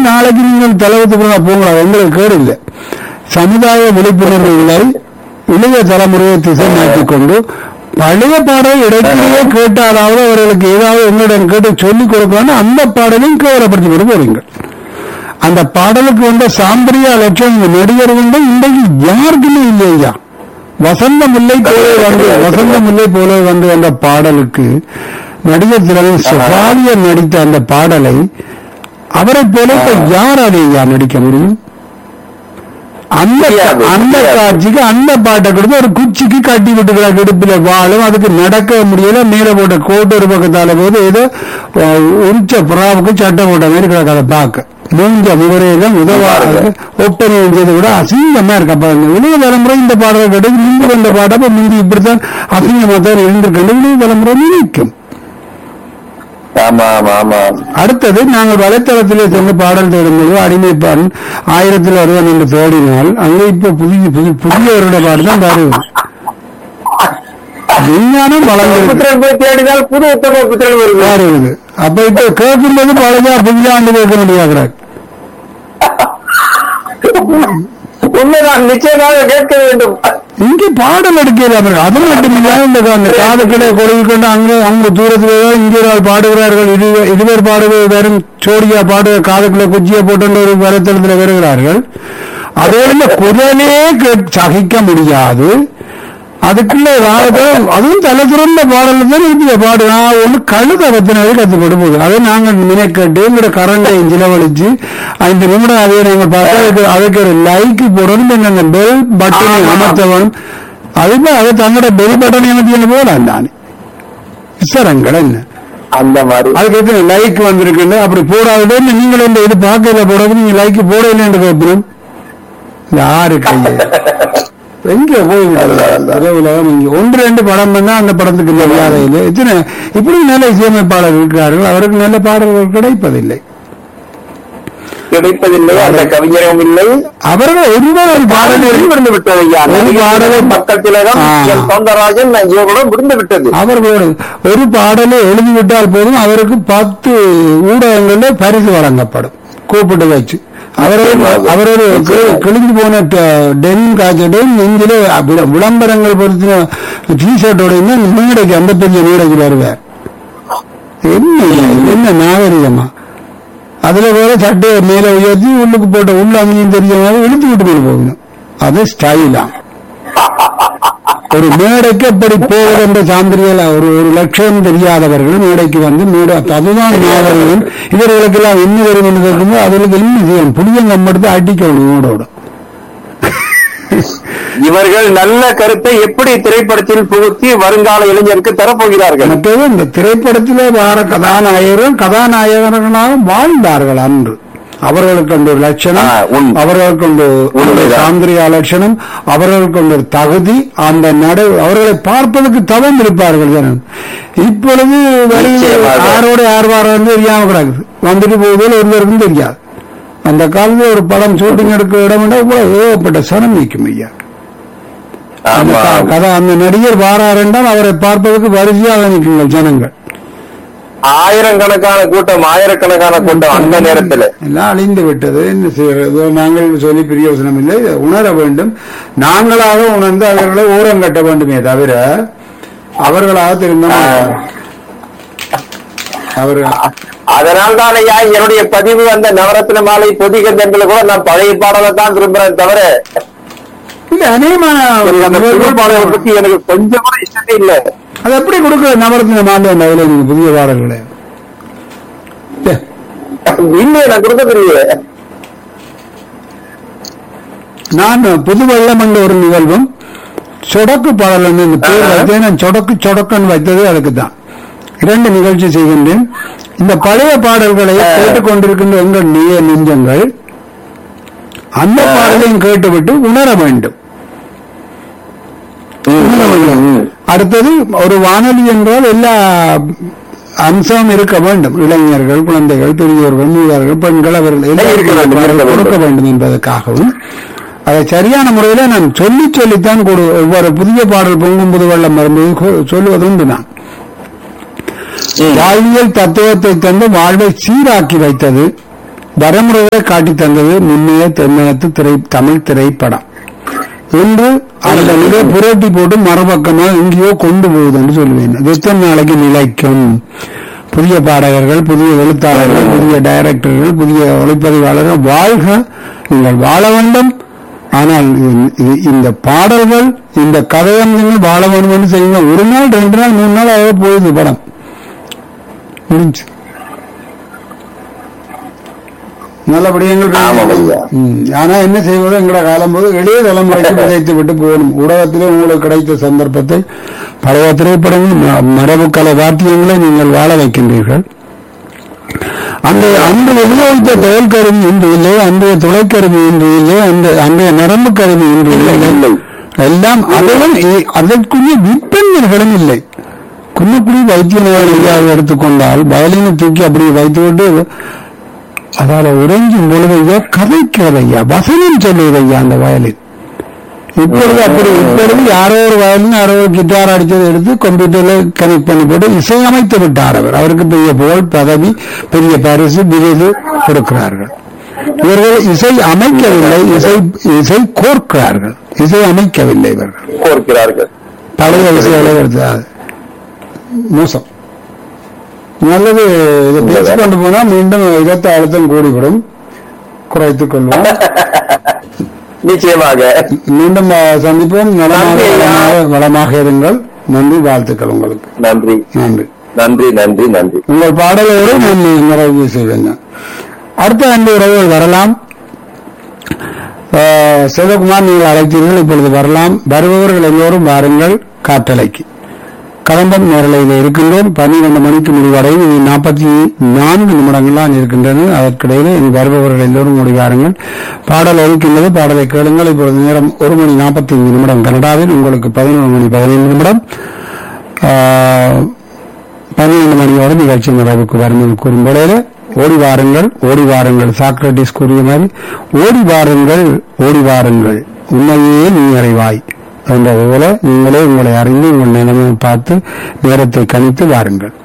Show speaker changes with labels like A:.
A: நாளைக்கு நீங்கள் தலைவத்துக்கு போங்களா உங்களுக்கு கேடு இல்லை சமுதாய விழிப்புணர்வுகளை இளைய தலைமுறையை திசை மாற்றிக் கொண்டு பழைய பாடல் இடைக்கிலேயே கேட்டாலாவது அவர்களுக்கு ஏதாவது உங்களிடம் கேட்டு சொல்லிக் கொடுக்கணும் அந்த பாடலையும் கேவலப்படுத்தி கொண்டு போறீங்க அந்த பாடலுக்கு வந்த சாம்பரிய லட்சம் நடிகர் வந்து இன்றைக்கு யாருக்குமே இல்லையா வசந்த முல்லை போல வந்து வசந்த முல்லை போல வந்து அந்த பாடலுக்கு நடிகர் திலகம் சுகாலியர் நடித்த அந்த பாடலை அவரை போல இப்ப யார் அதை ஐயா நடிக்க முடியும் அந்த
B: முடியாது.
A: அந்த காட்சிக்கு அந்த பாட்டை கொடுத்து ஒரு குச்சிக்கு கட்டி விட்டுக்கிறாங்க இடுப்புல வாழும் அதுக்கு நடக்க முடியல மேல போட்ட கோட்டு ஒரு பக்கத்தால போது ஏதோ அஹ், உரிச்ச புறாவுக்கு சட்டை போட்ட மாதிரி கிடக்கு அதை பார்க்க மூஞ்ச முகரையெல்லாம் உதவாது ஒப்பனை செஞ்சதை விட அசிங்கமா இருக்கு அப்ப அந்த இளைய தலைமுறை இந்த பாடலை கேட்டு முந்தி வந்த பாட்டை அப்ப முந்தி இப்படித்தான் அசிங்கமா தான் இருந்திருக்கணும் இளைய தலைமுறை நினைக்கும்
B: ஆமா ஆமா ஆமா
A: அடுத்தது நாங்கள் வலைத்தளத்திலே சென்று பாடல் தேடும்போது அடிமைப்பான் ஆயிரத்தில் ஒருவன் என்று தேடினால் அங்கே இப்ப புதிய புதிய புதியவருடைய பாடு தான் வருது விஞ்ஞானம் வளர்ந்து
B: புத்திரன் போய் தேடினால் புது உத்தம புத்திரன் வருது
A: வருது அப்ப இப்ப கேட்கும்போது பழைய புதிய ஆண்டு கேட்க முடியாது
B: உண்மைதான் நிச்சயமாக கேட்க வேண்டும்
A: இங்கே பாடல் எடுக்கிறார்கள் அது மட்டும் இல்லாம இந்த அந்த காதுக்களை கொடுவி கொண்டு அங்க அங்க தூரத்துல இங்கே ஒரு ஆள் பாடுகிறார்கள் இரு- இருவர் பாடுவது வெறும் சோடியா பாடு காதுக்குள்ள குச்சியை போட்டு ஒரு வலைத்தளத்தில் வருகிறார்கள் அதே இல்ல குரலே கேட்- சகிக்க முடியாது அதுக்குள்ள ராகத்தில் அதுவும் தலை திறந்த பாடல் தான் இந்திய பாடு நான் ஒண்ணு கழுத பத்தினது கத்துப்பட்டு போகுது அதை நாங்கள் நினைக்கட்டு எங்களோட கரண்டை செலவழிச்சு ஐந்து நிமிடம் அதை நாங்கள் பார்த்தா அதுக்கு அதுக்கு ஒரு லைக் போடணும் பின்ன அந்த பெல் பட்டனை
B: ஆமா.
A: அமர்த்தவனும் அதுக்கு அதை தங்களோட பெல் பட்டனை அமர்த்தி போலாம் நான் விசரங்கள் என்ன
B: அந்த மாதிரி
A: அதுக்கு எத்தனை லைக் வந்திருக்குன்னு அப்படி போடாததுன்னு நீங்களும் இந்த இது பார்க்கல போடாது நீங்க லைக் போடலன்னு கேட்பணும் யாரு கையில் எங்க போய் உலகம் இங்க ஒன்று ரெண்டு படம் பண்ணா அந்த படத்துக்கு மரியாதை இல்லை எத்தனை இப்படி நல்ல இசையமைப்பாளர் இருக்கிறார்கள் அவருக்கு நல்ல பாடல்கள் கிடைப்பதில்லை
B: கிடைப்பதில்லை அந்த கவிஞரும் இல்லை
A: அவர்கள் ஒருவர் ஒரு பாடல்
B: விருந்து விட்டது ஐயா
A: ஒரு பாடலை-
B: மக்கள் திலகம்
A: ஆ.
B: என் சவுந்தரராஜன் இவர்களும் விருந்து விட்டது
A: அவர்களோட ஒரு பாடலை எழுதிவிட்டால் போதும் அவருக்கு பத்து ஊடகங்கள்ல பரிசு வழங்கப்படும் கூப்பிட்டு வச்சு அவரோட அவரோட கி- கிழிஞ்சு போன ட- டென் காய்ச்சடையும் நெஞ்சிலே வி- விளம்பரங்கள் பொறுத்த டிஷர்ட்டோட மேடைக்கு அந்த பெரிய மேடைக்கு வருவார் என்ன இது? என்ன நாகரிகமா அதுல வேற சட்டையை மேல உயர்த்தி உள்ளுக்கு போட்ட உள்ள அமையும் தெரிஞ்ச மாதிரி இழுத்து விட்டு கொண்டு போகணும் அது ஸ்டைலா ஒரு மேடைக்கு எப்படி போவது என்ற சாந்திரியல ஒரு ஒரு லட்சம் தெரியாதவர்கள் மேடைக்கு வந்து மேடை அதுதான் நாகரிகம் இவர்களுக்கெல்லாம் என்ன வரும் என்று கேட்கும்போது அவர்களுக்கு என்ன செய்யணும் புளியங்கம்படுத்து அடிக்கணும் ஓடோட
B: இவர்கள் நல்ல கருத்தை எப்படி திரைப்படத்தில் புகுத்தி வருங்கால இளைஞருக்கு தரப்போகிறார்கள்
A: மற்றது இந்த திரைப்படத்திலே வார கதாநாயகர்கள் கதாநாயகர்களாக வாழ்ந்தார்கள் அன்று அவர்களுக்கு ஒரு லட்சணம்
B: ஆ, உண்மை.
A: அவர்களுக்கு ஒரு
B: உண்மைதான்.
A: சாந்திரியா லட்சணம் அவர்களுக்கு ஒரு தகுதி அந்த நடை அவர்களை பார்ப்பதற்கு தவம் இருப்பார்கள் ஜனம் இப்பொழுது வருவது
B: நிச்சயமாக.
A: யாரோட யார் வாரம் தெரியாம கிடக்குது வந்துட்டு போகும்போது ஒருவருக்கும் தெரியாது அந்த காலத்துல ஒரு படம் ஷூட்டிங் எடுக்க இடம் கூட ஏகப்பட்ட சனம் நிற்கும் ஐயா அந்த
B: ஆமா
A: க- கதை அந்த நடிகர் வாரார் என்றால் அவரை பார்ப்பதற்கு வரிசையாக நிற்குங்கள் ஜனங்கள்
B: ஆயிரக்கணக்கான கூட்டம் ஆயிரக்கணக்கான கூட்டம் அந்த நேரத்துல
A: எல்லாம் அழிந்து விட்டது என்ன செய்யறது நாங்கள் சொல்லி பிரயோசனம் இல்லை இதை உணர வேண்டும் நாங்களாக உணர்ந்து அவர்களை ஓரம் கட்ட வேண்டுமே தவிர அவர்களாக திரும்ப அவர்கள்
B: அதனால் தான் ஐயா என்னுடைய பதிவு அந்த நவரத்ன மாலை பொதிகந்தங்களை கூட நான் பழைய பாடலை தான் விரும்புறேன் தவிர
A: இல்ல அநேகமான
B: எனக்கு அந்த புது பாடலை பத்தி எனக்கு கொஞ்சம் கூட இஷ்டமே இல்ல
A: அது எப்படி கொடுக்க நவரத்தின மாண்டு அதில் நீங்க புதிய பாடல்களை ஏ,
B: இல்லையே நான் கொடுக்கறதில்லையே
A: நான் புது வெள்ளம் என்ற ஒரு நிகழ்வும் சொடக்கு பாடல் என்று இந்த பேர்
B: ஆஹா.
A: வைத்தேன் நான் சொடக்கு சொடக்குன்னு வைத்தது அதுக்கு தான் இரண்டு நிகழ்ச்சி செய்கின்றேன் இந்த பழைய பாடல்களை
B: ஆ.
A: கேட்டுக்கொண்டிருக்கின்ற எங்கள் நீய நெஞ்சங்கள் அந்த
B: ஆ.
A: பாடலையும் கேட்டுவிட்டு உணர வேண்டும் உணர வேண்டும். அடுத்தது ஒரு வானொலி என்றால் எல்லா அம்சம் இருக்க வேண்டும் இளைஞர்கள் குழந்தைகள் பெரியவர்கள் மூதார்கள் பெண்கள் அவர்கள்
B: இருக்க வேண்டும்,
A: எல்லாருக்கும்
B: இருக்க வேண்டும்.
A: கொடுக்க வேண்டும் என்பதற்காகவும் அதை சரியான முறையில நான் சொல்லி சொல்லித்தான் கொடு ஒவ்வொரு புதிய பாடல் பொங்கும் புது வெள்ளம் வரும்போது கொ- சொல்லுவது உண்டு நான் வாழ்வியல் தத்துவத்தை தந்து வாழ்வை சீராக்கி வைத்தது வரமுறைகளை காட்டி தந்தது முன்னைய தென்னகத்து திரை தமிழ் திரைப்படம் இன்று அந்த நிலை புரட்டி போட்டு மறுபக்கமா எங்கேயோ கொண்டு போகுதுன்னு சொல்லுவேன் அது எத்தனை நாளைக்கு நிலைக்கும் புதிய பாடகர்கள் புதிய எழுத்தாளர்கள் புதிய டைரக்டர்கள் புதிய ஒளிப்பதிவாளர்கள் வாழ்க நீங்கள் வாழ வேண்டும் ஆனால் இது- இது- இந்த பாடல்கள் இந்த கதையங்கள் வாழ வேண்டும் செய்யுங்க ஒரு நாள் ரெண்டு நாள் மூணு நாள் அவ்வளவு போகுது படம் முடிஞ்சு நல்லபடியாக
B: ஆமாம் ஐயா.
A: ம். ஆனா என்ன செய்வது எங்கட காலம் போது எளிய தலைமுறைக்கு விதைத்து விட்டு போகணும் ஊடகத்திலே உங்களுக்கு கிடைத்த சந்தர்ப்பத்தை பழைய திரைப்படங்கள் ம- மரபு கலை வாத்தியங்களை நீங்கள் வாழ வைக்கின்றீர்கள் அந்த அந்த உபயோகித்த தொழில் கருவி இன்று இல்லை அன்றைய துளைக்கருவி இன்று இல்லை அந்த அன்றைய நரம்பு கருவி இன்று இல்லை
B: இல்லை.
A: எல்லாம் அதுவும் இ- அதற்குரிய விற்பனைகளும் இல்லை குன்னக்குடி வைத்தியநாதன் எடுத்துக்கொண்டால் வயலினை தூக்கி அப்படி வைத்துவிட்டு அதால உறைஞ்சும் பொழுது ஐயா கதைக்கிறது ஐயா வசனம் சொல்லுவது ஐயா அந்த வயலின் இப்பொழுது அப்படி இப்பொழுது யாரோ ஒரு வயலின் யாரோ ஒரு கிட்டார் அடிச்சதை எடுத்து கம்ப்யூட்டர்ல கனெக்ட் பண்ணி போட்டு இசையமைத்து விட்டார் அவர் அவருக்கு பெரிய புகழ் பதவி பெரிய பரிசு விருது கொடுக்கிறார்கள் இவர்கள் இசை அமைக்கவில்லை இசை இசை கோர்க்கிறார்கள் இசை அமைக்கவில்லை இவர்கள்
B: கோர்க்கிறார்கள்
A: பழைய இசைகளை எடுத்தார் மோசம் நல்லது இதை பேசிக்கொண்டு போனா மீண்டும் இதத்த அழுத்தம் கூடிவிடும் குறைத்துக் கொள்வோம்
B: நிச்சயமாக
A: மீண்டும் அஹ், சந்திப்போம் நலமாக
B: நன்றி ஐயா.
A: வளமாக- வளமாக இருங்கள் நன்றி வாழ்த்துக்கள் உங்களுக்கு
B: நன்றி
A: நன்றி
B: நன்றி நன்றி நன்றி
A: உங்கள் பாடலோடு நான் நிறைவு செய்வேன் நான். அடுத்த ரெண்டு உறவுகள் வரலாம் அஹ், சிவகுமார் நீங்கள் அழைத்தீர்கள் இப்பொழுது வரலாம் வருபவர்கள் எல்லோரும் வாருங்கள் காற்றலைக்கு கடம்பம் நேரலையில் இருக்கின்றோம் பன்னிரண்டு மணிக்கு முடிவடையும் இனி நாற்பத்தி நான்கு நிமிடங்கள்லாம் இருக்கின்றன அதற்கிடையில் இனி வருபவர்கள் எல்லோரும் முடிவாருங்கள் பாடல் ஒதுக்கின்றது பாடலை கேளுங்கள் இப்பொழுது நேரம் ஒரு மணி நாற்பத்தி ஐந்து நிமிடம் கனடாவில் உங்களுக்கு பதினொரு மணி பதினைந்து நிமிடம் ஆஹ், பன்னிரண்டு மணியோடு நிகழ்ச்சி நிறைவுக்கு வரும் என்று கூறும் வேளையில ஓடி வாருங்கள் ஓடி வாருங்கள் சாக்ரட்டிஸ் கூறிய மாதிரி ஓடி வாருங்கள் ஓடி வாருங்கள் உண்மையே நீ அறிவாய் என்றது போல நீங்களே உங்களை அறிந்து உங்கள் நிலைமையை பார்த்து நேரத்தை கணித்து வாருங்கள்